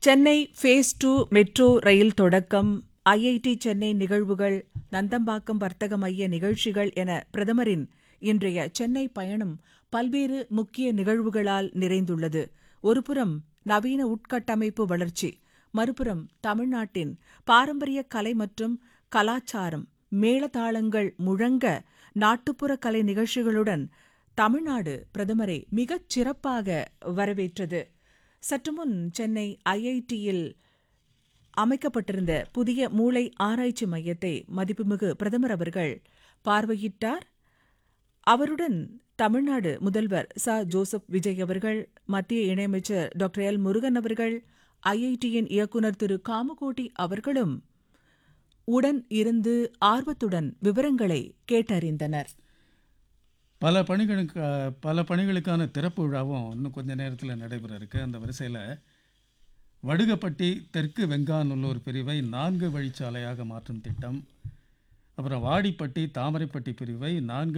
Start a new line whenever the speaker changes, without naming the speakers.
Chennai phase two metro rail தொடக்கம் IIT Chennai நிகழ்வுகள் நந்தம்பாக்கம் வர்த்தக மைய நிகழ்ச்சிகள் என பிரதமரின் இன்றைய சென்னை பயணம் பல்வேறு முக்கிய நிகழ்வுகளால் நிறைந்துள்ளது ஒருபுறம் நவீன உட்கட்டமைப்பு வளர்ச்சி மறுபுறம் தமிழ்நாட்டின் பாரம்பரிய கலை மற்றும் கலாச்சாரம் மேளதாளங்கள் முழங்க நாட்டுப்புற கலை நிகழ்ச்சிகளுடன் தமிழ்நாடு பிரதமரை மிகச் சிறப்பாக வரவேற்றது சற்றுமுன் சென்னை ஐஐடியில் அமைக்கப்பட்டிருந்த புதிய மூளை ஆராய்ச்சி மையத்தை மதிப்புமிகு பிரதமர் அவர்கள் பார்வையிட்டார் அவருடன் தமிழ்நாடு முதல்வர் ச ஜோசப் விஜய் அவர்கள் மத்திய இணையமைச்சர் டாக்டர் எல் முருகன் அவர்கள் ஐஐடியின் இயக்குநர் திரு காமகோட்டி அவர்களும் உடன் இருந்து ஆர்வத்துடன் விவரங்களை கேட்டறிந்தனர்
பல பணிகளுக்கு பல பணிகளுக்கான திறப்பு விழாவும் இன்னும் கொஞ்ச நேரத்தில் நடைபெற இருக்கு அந்த வரிசையில் வடுகப்பட்டி தெற்கு வெங்காநல்லூர் பிரிவை நான்கு வழிச்சாலையாக மாற்றும் திட்டம் அப்புறம் வாடிப்பட்டி தாமரைப்பட்டி பிரிவை நான்கு